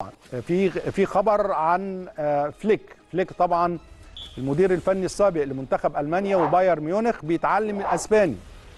في في خبر عن آه، فليك فليك طبعا المدير الفني السابق لمنتخب المانيا وباير ميونخ بيتعلم الاسباني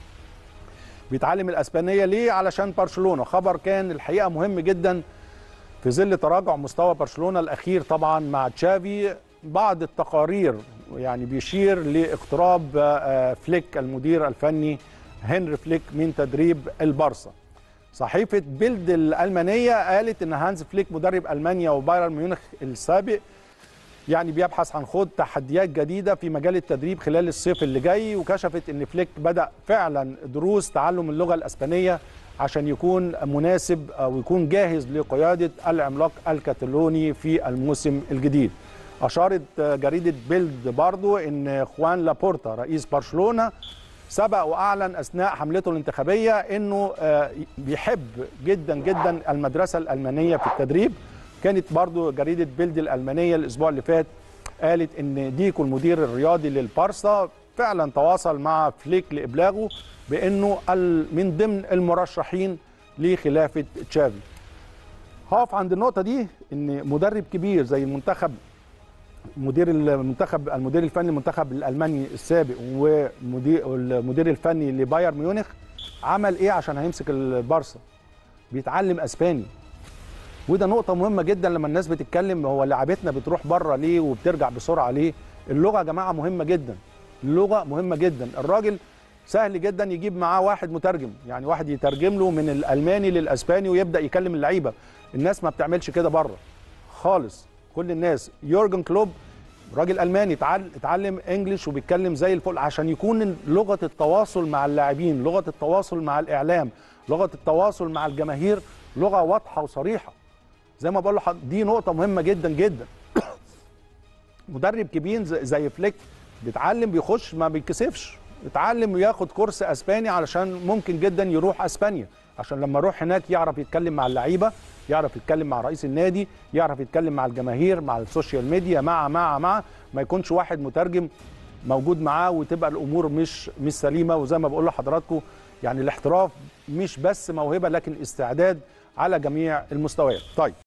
بيتعلم الاسبانيه ليه علشان برشلونه خبر كان الحقيقه مهم جدا في ظل تراجع مستوى برشلونه الاخير طبعا مع تشافي بعض التقارير يعني بيشير لاقتراب آه، فليك المدير الفني هنري فليك من تدريب البارسا صحيفه بيلد الالمانيه قالت ان هانز فليك مدرب المانيا وبايرن ميونخ السابق يعني بيبحث عن خوض تحديات جديده في مجال التدريب خلال الصيف اللي جاي وكشفت ان فليك بدا فعلا دروس تعلم اللغه الاسبانيه عشان يكون مناسب او يكون جاهز لقياده العملاق الكتالوني في الموسم الجديد. اشارت جريده بيلد برضو ان خوان لابورتا رئيس برشلونه سبق واعلن اثناء حملته الانتخابيه انه آه، بيحب جدا جدا المدرسه الالمانيه في التدريب كانت برضو جريده بيلد الالمانيه الاسبوع اللي فات قالت ان ديكو المدير الرياضي للبارسا فعلا تواصل مع فليك لابلاغه بانه ال- من ضمن المرشحين لخلافه تشافي هقف عند النقطه دي ان مدرب كبير زي المنتخب مدير المنتخب المدير الفني المنتخب الالماني السابق ومدير المدير الفني لبايرن ميونخ عمل ايه عشان هيمسك البارسا بيتعلم اسباني وده نقطة مهمة جدا لما الناس بتتكلم هو لعبتنا بتروح بره ليه وبترجع بسرعة ليه؟ اللغة يا جماعة مهمة جدا. اللغة مهمة جدا، الراجل سهل جدا يجيب معاه واحد مترجم، يعني واحد يترجم له من الألماني للأسباني ويبدأ يكلم اللعيبة. الناس ما بتعملش كده بره خالص، كل الناس يورجن كلوب راجل ألماني اتعل- اتعلم انجلش وبيتكلم زي الفل عشان يكون لغة التواصل مع اللاعبين، لغة التواصل مع الإعلام، لغة التواصل مع الجماهير لغة واضحة وصريحة. زي ما بقول لحضرتك دي نقطة مهمة جدا جدا. مدرب كبير زي- زي فليك بيتعلم بيخش ما بيتكسفش اتعلم وياخد كورس اسباني علشان ممكن جدا يروح اسبانيا عشان لما يروح هناك يعرف يتكلم مع اللعيبه يعرف يتكلم مع رئيس النادي يعرف يتكلم مع الجماهير مع السوشيال ميديا مع مع مع ما يكونش واحد مترجم موجود معاه وتبقى الامور مش مش سليمه وزي ما بقول لحضراتكم يعني الاحتراف مش بس موهبه لكن استعداد على جميع المستويات طيب